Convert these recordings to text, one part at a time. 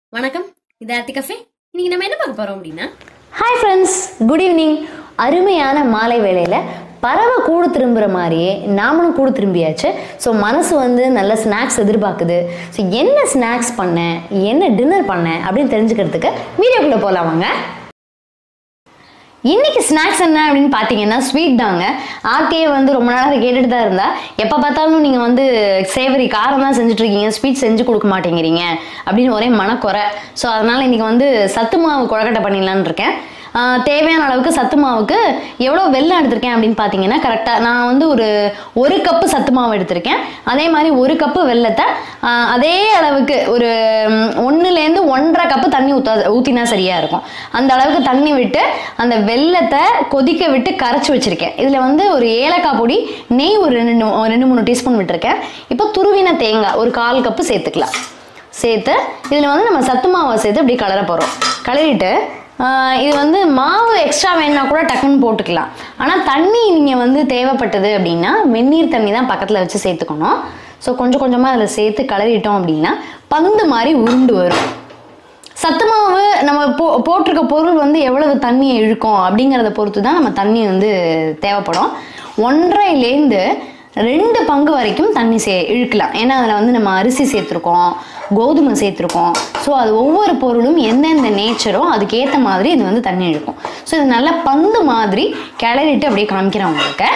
வணக்கம் இது ஆர்த்தி கஃபே இன்னைக்கு நம்ம என்ன பார்க்க போறோம் அப்படின்னா ஹாய் ஃப்ரெண்ட்ஸ் குட் ஈவினிங் அருமையான மாலை வேளையில் பறவை கூடு திரும்புகிற மாதிரியே நாமளும் கூடு திரும்பியாச்சு ஸோ மனசு வந்து நல்ல ஸ்நாக்ஸ் எதிர்பார்க்குது ஸோ என்ன ஸ்நாக்ஸ் பண்ணேன் என்ன டின்னர் பண்ணேன் அப்படின்னு தெரிஞ்சுக்கிறதுக்கு வீடியோக்குள்ளே போகலாம் வாங்க இன்னைக்கு ஸ்நாக்ஸ் என்ன அப்படின்னு பார்த்தீங்கன்னா ஸ்வீட் தாங்க ஆர்கே வந்து ரொம்ப நாளாக கேட்டுட்டு தான் இருந்தா எப்போ பார்த்தாலும் நீங்கள் வந்து சேவரி காரம் தான் செஞ்சுட்டு இருக்கீங்க ஸ்வீட் செஞ்சு கொடுக்க மாட்டேங்கிறீங்க அப்படின்னு ஒரே மனக்குறை ஸோ அதனால இன்னைக்கு வந்து சத்து மாவு குழக்கட்டை பண்ணிடலான்னு இருக்கேன் ஆஹ் தேவையான அளவுக்கு சத்து மாவுக்கு எவ்வளோ வெல்லம் எடுத்திருக்கேன் அப்படின்னு பார்த்தீங்கன்னா கரெக்டாக நான் வந்து ஒரு ஒரு கப்பு சத்து மாவு எடுத்திருக்கேன் அதே மாதிரி ஒரு கப்பு வெல்லத்தை ஆஹ் அதே அளவுக்கு ஒரு ம், ஒண்ணுலேருந்து ஒன்றரை கப்பு தண்ணி ஊற்றா ஊற்றினா சரியாக இருக்கும் அந்த அளவுக்கு தண்ணி விட்டு அந்த வெல்லத்தை கொதிக்க விட்டு கரைச்சி வச்சுருக்கேன் இதில் வந்து ஒரு ஏலக்காய் பொடி நெய் ஒரு ரெண்டு ஒரு ரெண்டு மூணு டீஸ்பூன் விட்டுருக்கேன் இப்போ துருவின தேங்காய் ஒரு கால் கப்பு சேர்த்துக்கலாம் சேர்த்து இதில் வந்து நம்ம சத்து மாவை சேர்த்து இப்படி கலர போகிறோம் கலரிட்டு ஆஹ் இது வந்து மாவு எக்ஸ்ட்ரா வேணும்னா கூட டக்குன்னு போட்டுக்கலாம் ஆனால் தண்ணி நீங்கள் வந்து தேவைப்பட்டது அப்படின்னா வெந்நீர் தண்ணி தான் பக்கத்தில் வச்சு சேர்த்துக்கணும் ஸோ கொஞ்சம் கொஞ்சமாக அதில் சேர்த்து கலரிட்டோம் அப்படின்னா பந்து மாதிரி உருண்டு வரும் சத்து மாவு நம்ம போ போட்டிருக்க பொருள் வந்து எவ்வளவு தண்ணியை இழுக்கும் அப்படிங்கிறத பொறுத்து தான் நம்ம தண்ணி வந்து தேவைப்படும் ஒன்றரைலேருந்து ரெண்டு பங்கு வரைக்கும் தண்ணி சே இழுக்கலாம் ஏன்னா அதில் வந்து நம்ம அரிசி சேர்த்துருக்கோம் கோதுமை சேர்த்துருக்கோம் ஸோ அது ஒவ்வொரு பொருளும் எந்தெந்த நேச்சரோ அதுக்கேற்ற மாதிரி இது வந்து தண்ணி இழுக்கும் ஸோ இது நல்லா பந்து மாதிரி கிளறிட்டு அப்படியே காமிக்கிறேன் உங்களுக்கு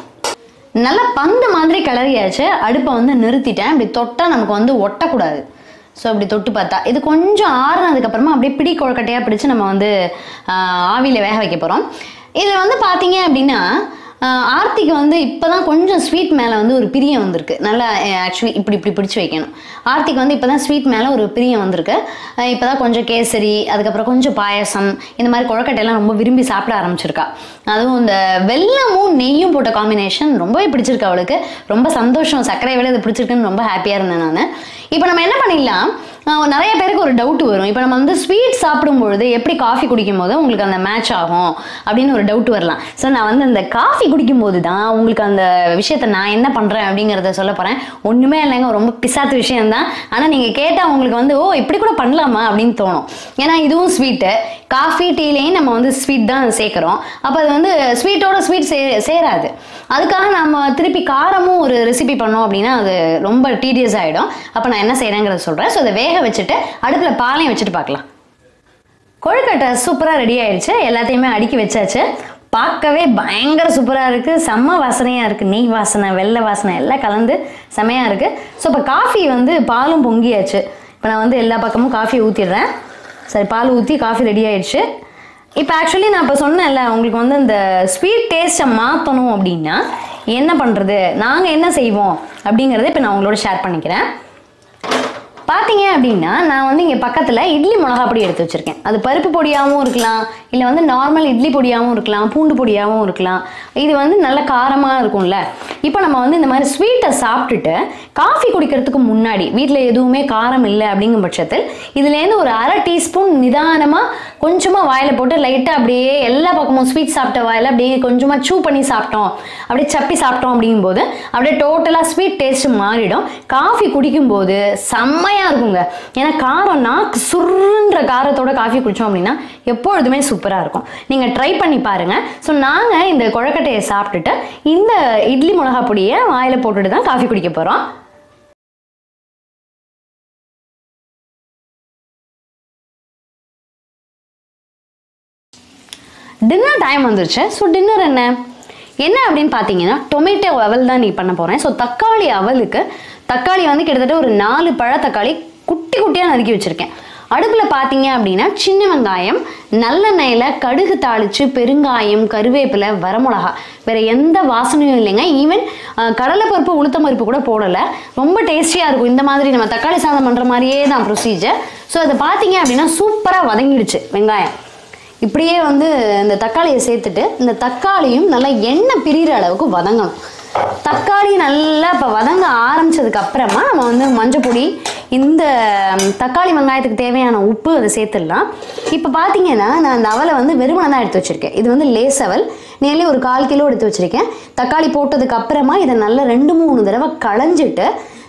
நல்லா பந்து மாதிரி கிளறியாச்சு அடுப்பை வந்து நிறுத்திட்டேன் இப்படி தொட்டால் நமக்கு வந்து ஒட்டக்கூடாது ஸோ இப்படி தொட்டு பார்த்தா இது கொஞ்சம் ஆறுனதுக்கப்புறமா அப்படியே பிடி கொழுக்கட்டையாக பிடிச்சு நம்ம வந்து ஆவியில் வேக வைக்க போகிறோம் இதில் வந்து பார்த்தீங்க அப்படின்னா ஆஹ் ஆர்த்திக்கு வந்து இப்போ தான் கொஞ்சம் ஸ்வீட் மேலே வந்து ஒரு பிரியம் வந்திருக்கு நல்லா ஆக்சுவலி இப்படி இப்படி பிடிச்சி வைக்கணும் ஆர்த்திக்கு வந்து இப்போ தான் ஸ்வீட் மேலே ஒரு பிரியம் வந்திருக்கு இப்போ தான் கொஞ்சம் கேசரி அதுக்கப்புறம் கொஞ்சம் பாயசம் இந்த மாதிரி கொழக்கட்டையெல்லாம் ரொம்ப விரும்பி சாப்பிட ஆரம்பிச்சிருக்கா அதுவும் இந்த வெல்லமும் நெய்யும் போட்ட காம்பினேஷன் ரொம்பவே பிடிச்சிருக்கு அவளுக்கு ரொம்ப சந்தோஷம் சர்க்கரை விட இது பிடிச்சிருக்குன்னு ரொம்ப ஹாப்பியாக இருந்தேன் நான் இப்போ நம்ம என்ன பண்ணிடலாம் ஆஹ் நிறைய பேருக்கு ஒரு டவுட் வரும் இப்போ நம்ம வந்து ஸ்வீட் சாப்பிடும் பொழுது எப்படி காஃபி குடிக்கும் போது உங்களுக்கு அந்த மேட்ச் ஆகும் அப்படின்னு ஒரு டவுட் வரலாம் ஸோ நான் வந்து இந்த காஃபி குடிக்கும் போது தான் உங்களுக்கு அந்த விஷயத்த நான் என்ன பண்ணுறேன் அப்படிங்கிறத சொல்ல போகிறேன் ஒன்றுமே இல்லைங்க ரொம்ப பிசாத்து விஷயம்தான் ஆனால் நீங்கள் கேட்டால் உங்களுக்கு வந்து ஓ இப்படி கூட பண்ணலாமா அப்படின்னு தோணும் ஏன்னா இதுவும் ஸ்வீட்டு காஃபி டீலையும் நம்ம வந்து ஸ்வீட் தான் சேர்க்குறோம் அப்போ அது வந்து ஸ்வீட்டோட ஸ்வீட் சே சேராது அதுக்காக நம்ம திருப்பி காரமும் ஒரு ரெசிபி பண்ணோம் அப்படின்னா அது ரொம்ப டீடியஸ் ஆகிடும் அப்போ நான் என்ன செய்கிறேங்கிறத சொல்கிறேன் ஸோ அதை வேக வச்சுட்டு அடுப்பில் பாலையும் வச்சுட்டு பார்க்கலாம் கொழுக்கட்டை சூப்பராக ரெடி ஆயிடுச்சு எல்லாத்தையுமே அடுக்கி வச்சாச்சு பார்க்கவே பயங்கர சூப்பராக இருக்குது செம்ம வாசனையாக இருக்குது நெய் வாசனை வெள்ளை வாசனை எல்லாம் கலந்து செமையாக இருக்குது ஸோ இப்போ காஃபி வந்து பாலும் பொங்கியாச்சு இப்போ நான் வந்து எல்லா பக்கமும் காஃபி ஊற்றிடுறேன் சரி பால் ஊற்றி காஃபி ரெடி ஆயிடுச்சு இப்போ ஆக்சுவலி நான் இப்போ சொன்னேன்ல உங்களுக்கு வந்து இந்த ஸ்வீட் டேஸ்ட்டை மாற்றணும் அப்படின்னா என்ன பண்ணுறது நாங்கள் என்ன செய்வோம் அப்படிங்கிறத இப்போ நான் உங்களோட ஷேர் பண்ணிக்கிறேன் பார்த்தீங்க அப்படின்னா நான் வந்து இங்கே பக்கத்தில் இட்லி மிளகா பொடி எடுத்து வச்சுருக்கேன் அது பருப்பு பொடியாகவும் இருக்கலாம் இல்லை வந்து நார்மல் இட்லி பொடியாகவும் இருக்கலாம் பூண்டு பொடியாகவும் இருக்கலாம் இது வந்து நல்ல காரமாக இருக்கும்ல இப்போ நம்ம வந்து இந்த மாதிரி ஸ்வீட்டை சாப்பிட்டுட்டு காஃபி குடிக்கிறதுக்கு முன்னாடி வீட்டில் எதுவுமே காரம் இல்லை அப்படிங்கும் பட்சத்தில் இதுலேருந்து ஒரு அரை டீஸ்பூன் நிதானமாக கொஞ்சமாக வாயில் போட்டு லைட்டாக அப்படியே எல்லா பக்கமும் ஸ்வீட் சாப்பிட்ட வாயில் அப்படியே கொஞ்சமாக சூ பண்ணி சாப்பிட்டோம் அப்படியே சப்பி சாப்பிட்டோம் அப்படிங்கும்போது அப்படியே டோட்டலாக ஸ்வீட் டேஸ்ட் மாறிடும் காஃபி குடிக்கும்போது செம்மையாக இருக்குங்க ஏன்னா காரம் நாக்கு சுருன்ற காரத்தோட காஃபி குடித்தோம் அப்படின்னா எப்பொழுதுமே சூப்பராக இருக்கும் நீங்கள் ட்ரை பண்ணி பாருங்கள் ஸோ நாங்கள் இந்த குழக்கட்டையை சாப்பிட்டுட்டு இந்த இட்லி மிளகா பொடியை வாயில் போட்டுட்டு தான் காஃபி குடிக்க போகிறோம் டின்னர் டைம் வந்துருச்சு ஸோ டின்னர் என்ன என்ன அப்படின்னு பார்த்தீங்கன்னா டொமேட்டோ அவல் தான் நீ பண்ண போகிறேன் ஸோ தக்காளி அவலுக்கு தக்காளி வந்து கிட்டத்தட்ட ஒரு நாலு பழ தக்காளி குட்டி குட்டியாக நறுக்கி வச்சுருக்கேன் அடுப்பில் பார்த்தீங்க அப்படின்னா சின்ன வெங்காயம் நல்லெண்ணெயில் கடுகு தாளித்து பெருங்காயம் கருவேப்பிலை வரமிளகா வேறு எந்த வாசனையும் இல்லைங்க ஈவன் கடலைப்பருப்பு உளுத்தம் பருப்பு கூட போடலை ரொம்ப டேஸ்டியாக இருக்கும் இந்த மாதிரி நம்ம தக்காளி சாதம் பண்ணுற மாதிரியே தான் ப்ரொசீஜர் ஸோ அதை பார்த்தீங்க அப்படின்னா சூப்பராக வதங்கிடுச்சு வெங்காயம் இப்படியே வந்து இந்த தக்காளியை சேர்த்துட்டு இந்த தக்காளியும் நல்லா எண்ணெய் பிரிகிற அளவுக்கு வதங்கணும் தக்காளி நல்லா இப்போ வதங்க ஆரம்பிச்சதுக்கு அப்புறமா நம்ம வந்து மஞ்சள் பொடி இந்த ம், தக்காளி வெங்காயத்துக்கு தேவையான உப்பு அதை சேர்த்துடலாம் இப்போ பார்த்தீங்கன்னா நான் அந்த அவலை வந்து வெறுமனை தான் எடுத்து வச்சுருக்கேன் இது வந்து லேஸ் அவல் நேர்லி ஒரு கால் கிலோ எடுத்து வச்சுருக்கேன் தக்காளி போட்டதுக்கு அப்புறமா இதை நல்லா ரெண்டு மூணு தடவை களைஞ்சிட்டு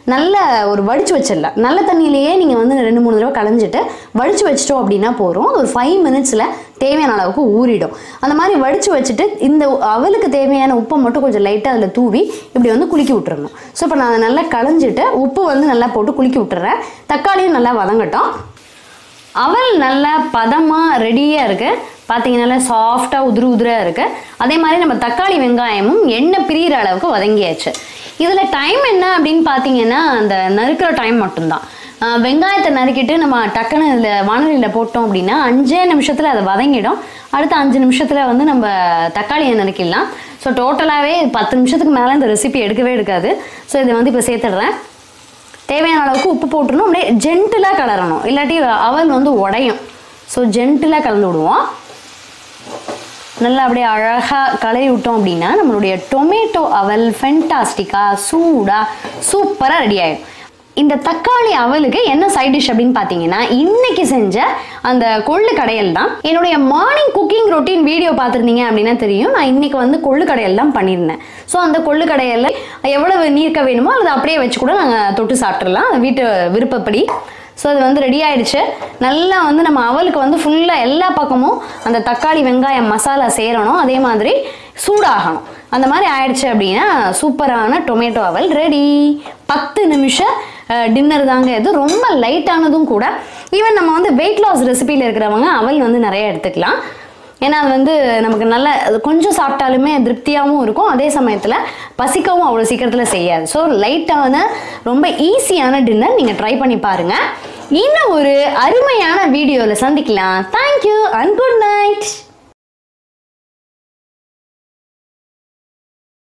நல்ல ஒரு வடிச்சு வச்சிடலாம் நல்ல தண்ணியிலேயே நீங்கள் வந்து ரெண்டு மூணு தடவை களைஞ்சிட்டு வடிச்சு வச்சிட்டோம் அப்படின்னா போதும் ஒரு ஃபைவ் மினிட்ஸில் தேவையான அளவுக்கு ஊறிடும் அந்த மாதிரி வடிச்சு வச்சுட்டு இந்த அவலுக்கு தேவையான உப்பை மட்டும் கொஞ்சம் லைட்டாக அதில் தூவி இப்படி வந்து குலுக்கி விட்டுறணும் ஸோ இப்போ நான் அதை நல்லா களைஞ்சிட்டு உப்பு வந்து நல்லா போட்டு குலுக்கி விட்டுறேன் தக்காளியும் நல்லா வதங்கட்டும் அவல் நல்லா பதமாக ரெடியாக இருக்கு பார்த்தீங்கன்னா சாஃப்டாக உதிரு உதிராக இருக்கு அதே மாதிரி நம்ம தக்காளி வெங்காயமும் எண்ணெய் பிரியிற அளவுக்கு வதங்கியாச்சு இதில் டைம் என்ன அப்படின்னு பார்த்தீங்கன்னா அந்த நறுக்கிற டைம் மட்டும்தான் ஆஹ் வெங்காயத்தை நறுக்கிட்டு நம்ம டக்குன்னு இதில் வானொலியில் போட்டோம் அப்படின்னா அஞ்சே நிமிஷத்தில் அதை வதங்கிடும் அடுத்த அஞ்சு நிமிஷத்தில் வந்து நம்ம தக்காளியை நறுக்கிடலாம் ஸோ டோட்டலாகவே பத்து நிமிஷத்துக்கு மேலே இந்த ரெசிபி எடுக்கவே எடுக்காது ஸோ இதை வந்து இப்போ சேர்த்துடுறேன் தேவையான அளவுக்கு உப்பு போட்டுருணும் அப்படியே ஜென்டிலாக கலரணும் இல்லாட்டி அவல் வந்து உடையும் ஸோ ஜென்டிலாக கலந்து விடுவோம் நல்லா அப்படியே அழகாக கலரி விட்டோம் அப்படின்னா நம்மளுடைய டொமேட்டோ அவல் ஃபென்டாஸ்டிக்காக சூடாக சூப்பராக ரெடி ஆயிடும் இந்த தக்காளி அவலுக்கு என்ன சைட் டிஷ் அப்படின்னு பார்த்தீங்கன்னா இன்னைக்கு செஞ்ச அந்த கொள்ளு கடையல் தான் என்னுடைய மார்னிங் குக்கிங் ரொட்டீன் வீடியோ பார்த்துருந்தீங்க அப்படின்னா தெரியும் நான் இன்னைக்கு வந்து கொள்ளு கடையல் தான் பண்ணியிருந்தேன் ஸோ அந்த கொள்ளு கடையல்ல எவ்வளவு நீர்க்க வேணுமோ அதை அப்படியே வச்சு கூட நாங்கள் தொட்டு சாப்பிட்றலாம் வீட்டு விருப்பப்படி ஸோ அது வந்து ரெடி ஆயிடுச்சு நல்லா வந்து நம்ம அவலுக்கு வந்து ஃபுல்லாக எல்லா பக்கமும் அந்த தக்காளி வெங்காயம் மசாலா சேரணும் அதே மாதிரி சூடாகணும் அந்த மாதிரி ஆயிடுச்சு அப்படின்னா சூப்பரான டொமேட்டோ அவல் ரெடி பத்து நிமிஷம் டின்னர் தாங்க இது ரொம்ப லைட்டானதும் கூட ஈவன் நம்ம வந்து வெயிட் லாஸ் ரெசிபியில் இருக்கிறவங்க அவல் வந்து நிறைய எடுத்துக்கலாம் ஏன்னா அது வந்து நமக்கு நல்ல அது கொஞ்சம் சாப்பிட்டாலுமே திருப்தியாகவும் இருக்கும் அதே சமயத்தில் பசிக்கவும் அவ்வளோ சீக்கிரத்தில் செய்யாது ஸோ லைட்டான ரொம்ப ஈஸியான டின்னர் நீங்கள் ட்ரை பண்ணி பாருங்கள் இன்னும் ஒரு அருமையான வீடியோவில் சந்திக்கலாம் தேங்க்யூ அண்ட் குட் நைட்